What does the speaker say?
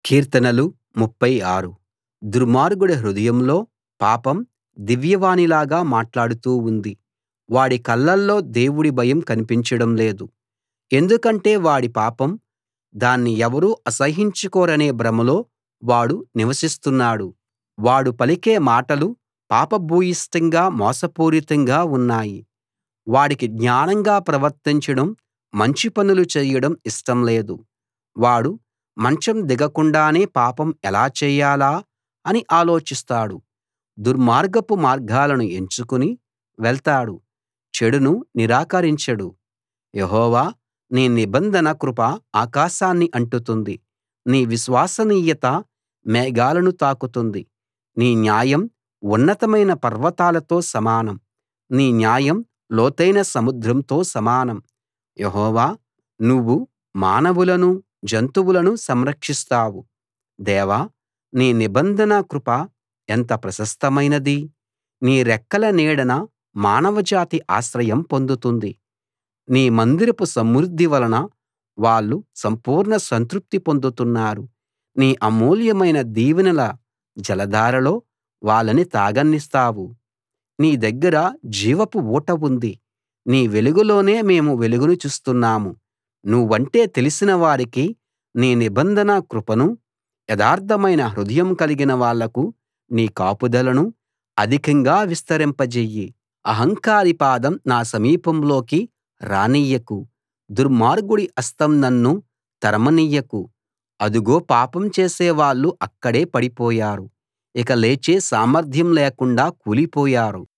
కీర్తనలు 36 దుర్మార్గుడి హృదయంలో పాపం దివ్యవాణిలాగా మాట్లాడుతూ ఉంది వాడి కళ్ళల్లో దేవుడి భయం కనిపించడం లేదు ఎందుకంటే వాడి పాపం దాన్ని ఎవరూ అసహ్యించుకోరనే భ్రమలో వాడు నివసిస్తున్నాడు వాడు పలికే మాటలు పాపభూయిష్టంగా మోసపూరితంగా ఉన్నాయి వాడికి జ్ఞానంగా ప్రవర్తించడం మంచి పనులు చేయడం ఇష్టం లేదు వాడు మంచం దిగకుండానే పాపం ఎలా చేయాలా అని ఆలోచిస్తాడు దుర్మార్గపు మార్గాలను ఎంచుకుని వెళ్తాడు చెడును నిరాకరించడు యెహోవా నీ నిబంధన కృప ఆకాశాన్ని అంటుతుంది నీ విశ్వసనీయత మేఘాలను తాకుతుంది నీ న్యాయం ఉన్నతమైన పర్వతాలతో సమానం నీ న్యాయం లోతైన సముద్రంతో సమానం యెహోవా నువ్వు మానవులను జంతువులను సంరక్షిస్తావు దేవా నీ నిబంధన కృప ఎంత ప్రశస్తమైనది నీ రెక్కల నీడన మానవజాతి ఆశ్రయం పొందుతుంది నీ మందిరపు సమృద్ధి వలన వాళ్ళు సంపూర్ణ సంతృప్తి పొందుతున్నారు నీ అమూల్యమైన దీవెనల జలధారలో వాళ్ళని తాగనిస్తావు నీ దగ్గర జీవపు ఊట ఉంది నీ వెలుగులోనే మేము వెలుగును చూస్తున్నాము నువ్వంటే తెలిసిన వారికి నీ నిబంధన కృపను యథార్థమైన హృదయం కలిగిన వాళ్లకు నీ కాపుదలను అధికంగా విస్తరింపజెయ్యి అహంకారి పాదం నా సమీపంలోకి రానియ్యకు దుర్మార్గుడి హస్తం నన్ను తరమనియ్యకు అదుగో పాపం చేసేవాళ్ళు అక్కడే పడిపోయారు ఇక లేచే సామర్థ్యం లేకుండా కూలిపోయారు